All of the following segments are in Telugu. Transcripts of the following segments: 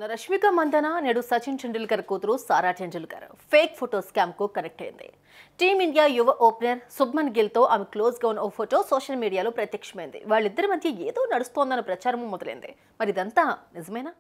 రష్మిక మందన నేడు సచిన్ టెండూల్కర్ కూతురు Sara Tendulkar fake photo scam కు కనెక్ట్ అయింది టీమిండియా యువ ఓపెనర్ శుభ్మన్ గిల్ తో ఆమె క్లోజ్ గా ఉన్న ఓ ఫోటో సోషల్ మీడియాలో ప్రత్యక్షమైంది వాళ్ళిద్దరి మధ్య ఏదో నడుస్తోందన్న ప్రచారం మొదలైంది మరి ఇదంతా నిజమేనా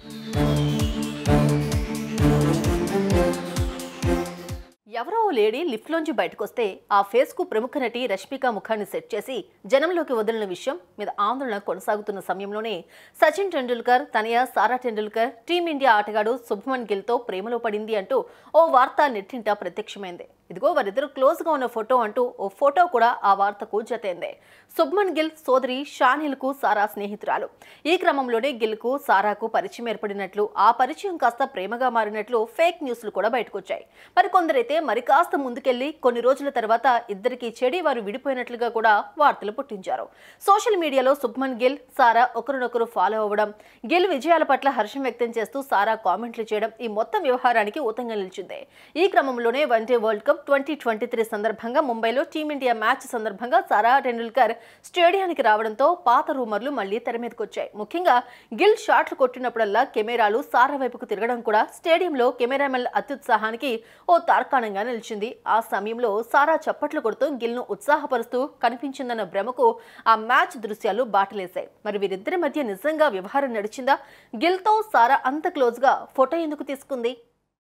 ఎవరో ఓ లేడీ లిఫ్ట్లోంచి బయటకు వస్తే ఆ ఫేస్ కు ప్రముఖ నటి రష్మిక ముఖాన్ని సెట్ చేసి జనంలోకి వదిలిన విషయం మీద ఆందోళన కొనసాగుతున్న సమయంలోనే సచిన్ టెండూల్కర్ తనయ సారా టెండూల్కర్ టీమిండియా ఆటగాడు శుభ్మన్ గిల్ తో ప్రేమలో పడింది అంటూ ఓ వార్త నెట్టింట ప్రత్యక్షమైంది ఇదిగో వారిద్దరు క్లోజ్ గా ఉన్న ఫోటో అంటూ ఓ ఫోటో కూడా ఆ వార్తకు జతైంది శుభ్మన్ గిల్ సోదరి షానిల్ కు సారా స్నేహితురాలు ఈ క్రమంలోనే గిల్ కు సారాకు పరిచయం ఏర్పడినట్లు ఆ పరిచయం కాస్త ప్రేమగా మారినట్లు ఫేక్ న్యూస్లు కూడా బయటకొచ్చాయి మరి కొందరైతే మరి కాస్త ముందుకెళ్లి కొన్ని రోజుల తర్వాత ఇద్దరికి చెడి వారు విడిపోయినట్లుగా కూడా వార్తలు పుట్టించారు సోషల్ మీడియాలో శుభ్మన్ గిల్ సారా ఒకరినొకరు ఫాలో అవ్వడం గిల్ విజయాల పట్ల హర్షం వ్యక్తం చేస్తూ సారా కామెంట్లు చేయడం ఈ మొత్తం వ్యవహారానికి ఊతంగా నిలిచింది ఈ క్రమంలోనే one day world cup twenty twenty three సందర్భంగా ముంబైలో టీమిండియా మ్యాచ్ సందర్భంగా సారా టెండూల్కర్ స్టేడియానికి రావడంతో పాత రూమర్లు మళ్లీ తెర మీదకొచ్చాయి ముఖ్యంగా గిల్ షాట్లు కొట్టినప్పుడల్లా కెమెరాలు సారా వైపుకు తిరగడం కూడా స్టేడియంలో కెమెరామెన్ అత్యుత్సాహానికి ఓ తార్కాణంగా నిలిచింది ఆ సమయంలో సారా చప్పట్లు కొడుతూ గిల్ను ఉత్సాహపరుస్తూ కనిపించిందన్న భ్రమకు ఆ మ్యాచ్ దృశ్యాలు బాటలేశాయి మరి వీరిద్దరి మధ్య నిజంగా వ్యవహారం నడిచిందా గిల్తో సారా అంత క్లోజ్గా ఫోటో ఎందుకు తీసుకుంది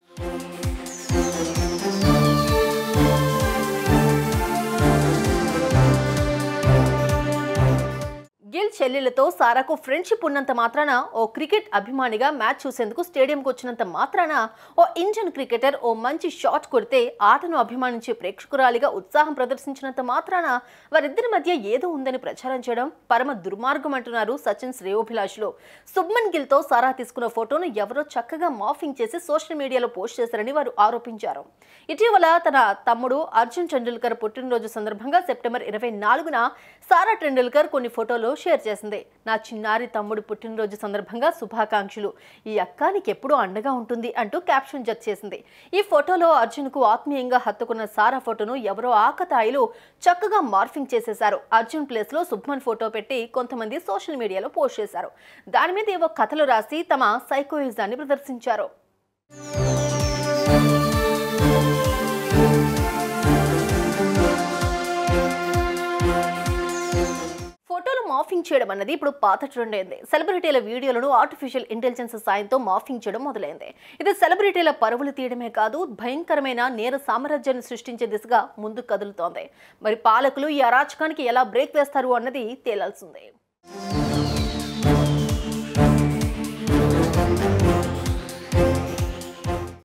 గిల్ చెల్లెలతో సారాకు ఫ్రెండ్షిప్ ఉన్నంత మాత్రాన ఓ క్రికెట్ అభిమానిగా మ్యాచ్ చూసేందుకు స్టేడియంకు వచ్చినంత మాత్రాన ఓ ఇండియన్ క్రికెటర్ ఓ మంచి షాట్ కొడితే ఆటను అభిమానించే ప్రేక్షకురాలిగా ఉత్సాహం ప్రదర్శించినంత మాత్రాన వారిద్దరి మధ్య ఏదో ఉందని ప్రచారం చేయడం పరమ దుర్మార్గం అంటున్నారు సచిన్ శ్రేయోభిలాషులు శుభ్మన్ గిల్తో సారా తీసుకున్న ఫోటోను ఎవరో చక్కగా మాఫింగ్ చేసి సోషల్ మీడియాలో పోస్ట్ చేశారని వారు ఆరోపించారు ఇటీవల తన తమ్ముడు అర్జున్ టెండూల్కర్ పుట్టినరోజు సందర్భంగా సెప్టెంబర్ ఇరవై నాలుగున సారా టెండూల్కర్ కొన్ని ఫోటోలు షేర్ చేసింది నా చిన్నారి తమ్ముడు పుట్టినరోజు సందర్భంగా శుభాకాంక్షలు ఈ అక్క నీకు ఎప్పుడూ అండగా ఉంటుంది అంటూ క్యాప్షన్ జత చేసింది ఈ ఫోటోలో అర్జున్కు ఆత్మీయంగా హత్తుకున్న సారా ఫోటోను ఎవరో ఆకతాయిలు చక్కగా మార్ఫింగ్ చేసేశారు అర్జున్ ప్లేస్ లో శుభ్మన్ ఫోటో పెట్టి కొంతమంది సోషల్ మీడియాలో పోస్ట్ చేశారు దాని మీద ఏవో కథలు రాసి తమ సైకోయిజాన్ని ప్రదర్శించారు ఫోటోలు మాఫింగ్ చేయడం అన్నది ఇప్పుడు పాత ట్రెండ్ అయింది సెలబ్రిటీల వీడియోలను ఆర్టిఫిషియల్ ఇంటెలిజెన్స్ సాయంతో మాఫింగ్ చేయడం మొదలైంది ఇది సెలబ్రిటీల పరువులు తీయడమే కాదు భయంకరమైన నేర సామ్రాజ్యాన్ని సృష్టించే దిశగా ముందుకు కదులుతోంది మరి పాలకులు ఈ అరాచకానికి ఎలా బ్రేక్ వేస్తారు అన్నది తేలాల్సిందే